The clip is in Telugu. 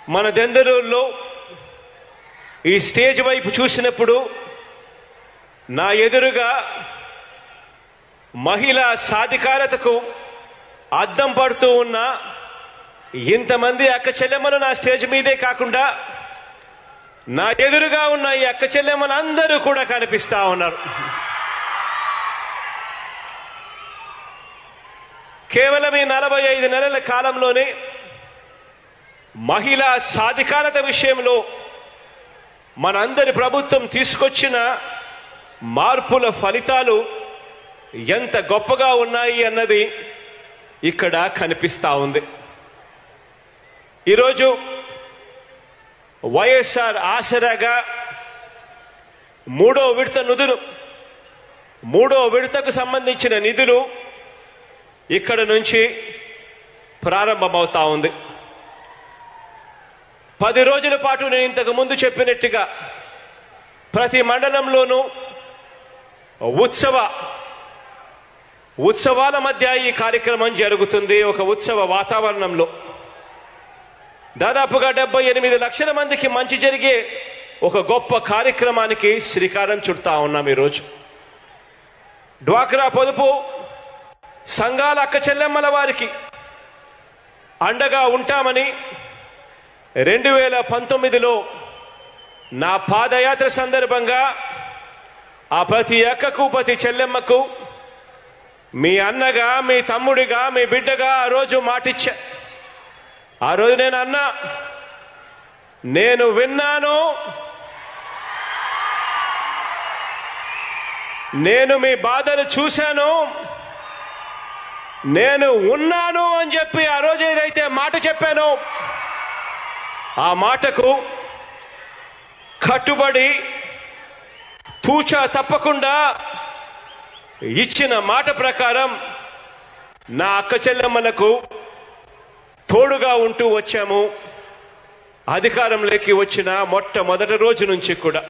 మన దెందరూరులో ఈ స్టేజ్ వైపు చూసినప్పుడు నా ఎదురుగా మహిళా సాధికారతకు అద్దం పడుతూ ఉన్న ఇంతమంది అక్క చెల్లెమ్మలు నా స్టేజ్ మీదే కాకుండా నా ఎదురుగా ఉన్న ఈ అక్క చెల్లెమ్మలు అందరూ కూడా కనిపిస్తా ఉన్నారు కేవలం ఈ నలభై ఐదు నెలల కాలంలోనే మహిళా సాధికారత విషయంలో మనందరి ప్రభుత్వం తీసుకొచ్చిన మార్పుల ఫలితాలు ఎంత గొప్పగా ఉన్నాయి అన్నది ఇక్కడ కనిపిస్తా ఉంది ఈరోజు వైఎస్ఆర్ ఆసరాగా మూడో విడత నిధులు మూడో విడతకు సంబంధించిన నిధులు ఇక్కడ నుంచి ప్రారంభమవుతా ఉంది పది రోజుల పాటు నేను ఇంతకు ముందు చెప్పినట్టుగా ప్రతి మండలంలోనూ ఉత్సవ ఉత్సవాల మధ్య ఈ కార్యక్రమం జరుగుతుంది ఒక ఉత్సవ వాతావరణంలో దాదాపుగా డెబ్బై ఎనిమిది లక్షల మందికి మంచి జరిగే ఒక గొప్ప కార్యక్రమానికి శ్రీకారం చుడతా ఉన్నాం ఈరోజు డ్వాక్రా పొదుపు సంఘాల అక్క చెల్లెమ్మల వారికి అండగా ఉంటామని రెండు వేల పంతొమ్మిదిలో నా పాదయాత్ర సందర్భంగా ఆ ప్రతి అక్కకు ప్రతి చెల్లెమ్మకు మీ అన్నగా మీ తమ్ముడిగా మీ బిడ్డగా ఆ రోజు మాటిచ్చా ఆ రోజు నేను అన్నా నేను విన్నాను నేను మీ బాధలు చూశాను నేను ఉన్నాను అని చెప్పి ఆ రోజు ఏదైతే మాట చెప్పానో ఆ మాటకు కట్టుబడి తూచా తప్పకుండా ఇచ్చిన మాట ప్రకారం నా అక్క చెల్లెమ్మలకు తోడుగా ఉంటూ వచ్చాము అధికారంలోకి వచ్చిన మొట్టమొదటి రోజు నుంచి కూడా